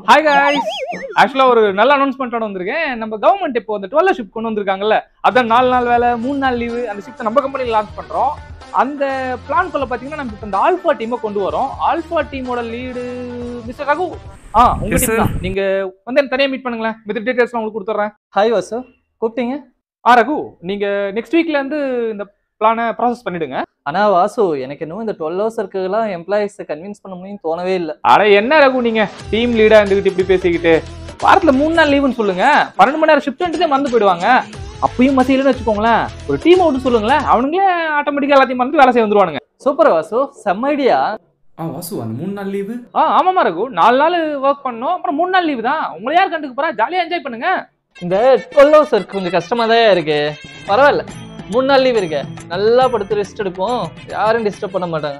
Hi guys ஆக்சுவலா ஒரு நல்ல அனௌன்ஸ்மெண்ட்டோட வந்திருக்கேன் நம்ம கவர்மெண்ட் இப்போ அந்த டுவெல் ஷிப் கொண்டு வந்திருக்காங்கல்ல அதான் நாலு நாள் வேலை மூணு நாள் லீவு அந்த ஷிப்ஸை நம்ம கம்பெனியில் லான்ச் பண்றோம் அந்த பிளான் குள்ள பாத்தீங்கன்னா நம்ம இப்போ இந்த ஆல்ஃபா டீமை கொண்டு வரோம் ஆல்ஃபா டீமோட லீடு மிஸ்டர் ரகு ஆ உங்க Yes, டீம் sir. தான் நீங்க வந்து எனக்கு தனியா மீட் பண்ணுங்களேன் மித்த டீடைல்ஸ் உங்களுக்கு கொடுத்துட்றேன் ஹாய் வாசு கூப்பிட்டீங்க ஆ ரகு நீங்க நெக்ஸ்ட் வீக்ல இருந்து இந்த பிளானை ப்ராசஸ் பண்ணிடுங்க ஆனா வாசு எனக்கு இன்னும் இந்த டுவெல் ஹவர்ஸ் இருக்குலாம் எம்ப்ளாயிஸை கன்வின்ஸ் பண்ண முடியும்னு தோணவே இல்லை அட என்ன ரகு நீங்க டீம் லீடா இருந்துகிட்டு இப்படி பேசிக்கிட்டு வாரத்துல மூணு நாள் லீவுன்னு சொல்லுங்க பன்னெண்டு மணி நேரம் ஷிஃப்ட் மறந்து போயிடுவாங்க அப்பயும் மசியலன்னு வச்சுக்கோங்களேன் ஒரு டீம் அவுட் சொல்லுங்களேன் அவனுங்களே ஆட்டோமேட்டிக்கா எல்லாத்தையும் மறந்து வேலை செய்ய வந்துருவானுங்க சூப்பர் வாசு செம்ம ஐடியா ஆ வாசு அந்த மூணு நாள் லீவு ஆ ஆமாமா ரகு நாலு நாள் ஒர்க் பண்ணோம் அப்புறம் மூணு நாள் லீவு தான் உங்களை யார் கண்டுக்க போறா ஜாலியா என்ஜாய் பண்ணுங்க இந்த டுவெல் ஹவர்ஸ் இருக்கு கொஞ்சம் கஷ்டமா தான் இருக்கு பரவாயில்ல மூணு நாள் லீவ் இருக்கு நல்லா படுத்து ரெஸ்ட் எடுப்போம் யாரும் டிஸ்டர்ப் பண்ண மாட்டாங்க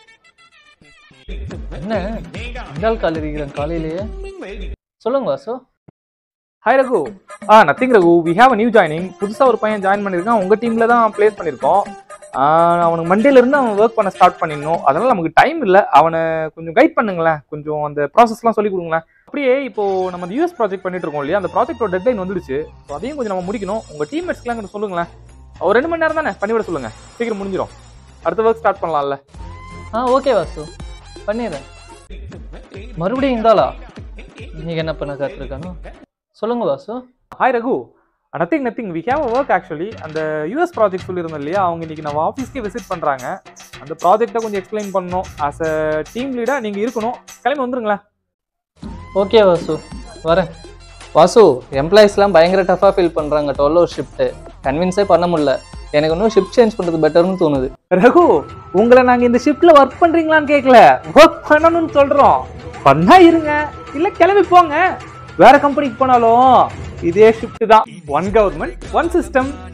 என்ன ரெண்டாள் கால் இருக்கிறேன் காலையிலேயே சொல்லுங்க Vasu hi Raghu ah nothing Raghu we have new joining புதுசா ஒரு பையன் ஜாயின் பண்ணியிருக்கான் உங்க டீம்ல தான் பிளேஸ் பண்ணியிருக்கோம் ஆ, அவனுக்கு மண்டேல இருந்து அவன் ஒர்க் பண்ண ஸ்டார்ட் பண்ணிடணும் அதனால நமக்கு டைம் இல்ல அவனை கொஞ்சம் கைட் பண்ணுங்களேன் கொஞ்சம் அந்த ப்ராசஸ்லாம் சொல்லி கொடுங்களேன் அப்படியே இப்போ நம்ம அந்த யூஎஸ் ப்ராஜெக்ட் பண்ணிட்டு இருக்கோம் இல்லையா அந்த ப்ராஜெக்டோட டெட்லைன் வந்துடுச்சு ஸோ அதையும் கொஞ்சம் நம்ம முடிக்கணும் உங்க டீம்மேட்ஸ்க்குலாம் கொஞ்சம் சொல்லுங்களேன் ஒரு ரெண்டு மணி நேரம் தானே பண்ணிவிட சொல்லுங்க சீக்கிரம் முடிஞ்சிடும் அடுத்த ஒர்க் ஸ்டார்ட் பண்ணலாம்ல ஆ ஓகே வாசு பண்ணிடுறேன் மறுபடியும் இந்தாளா இன்னைக்கு என்ன பண்ண காத்திருக்கானோ சொல்லுங்க Vasu hi Raghu nothing nothing we have work actually அந்த யூஎஸ் ப்ராஜெக்ட் சொல்லியிருந்தோம் இல்லையா அவங்க இன்னைக்கு நம்ம ஆஃபீஸ்க்கே விசிட் பண்ணுறாங்க அந்த ப்ராஜெக்ட்டை கொஞ்சம் எக்ஸ்பிளைன் பண்ணணும் ஆஸ் அ டீம் லீடாக நீங்கள் இருக்கணும் கிளம்பி வந்துருங்களேன் ஓகே வாசு வரேன் வாசு எம்ப்ளாயிஸ்லாம் பயங்கர டஃபாக ஃபீல் பண்ணுறாங்க டுவெல் ஹவர் ஷிஃப்ட்டு கன்வின்ஸே பண்ண முடியல எனக்கு இன்னும் ஷிஃப்ட் சேஞ்ச் பண்ணுறது பெட்டர்னு தோணுது ரகு உங்களை நாங்கள் இந்த ஷிஃப்ட்டில் ஒர்க் பண்ணுறீங்களான்னு கேட்கல ஒர்க் பண்ணணும்னு சொல்கிறோம் பண்ணா இருங்க இல்லை கிளம்பி போங்க வேற கம்பெனிக்கு போனாலும் இதே ஷிஃப்ட் தான் ஒன் கவர்மெண்ட் ஒன் சிஸ்டம்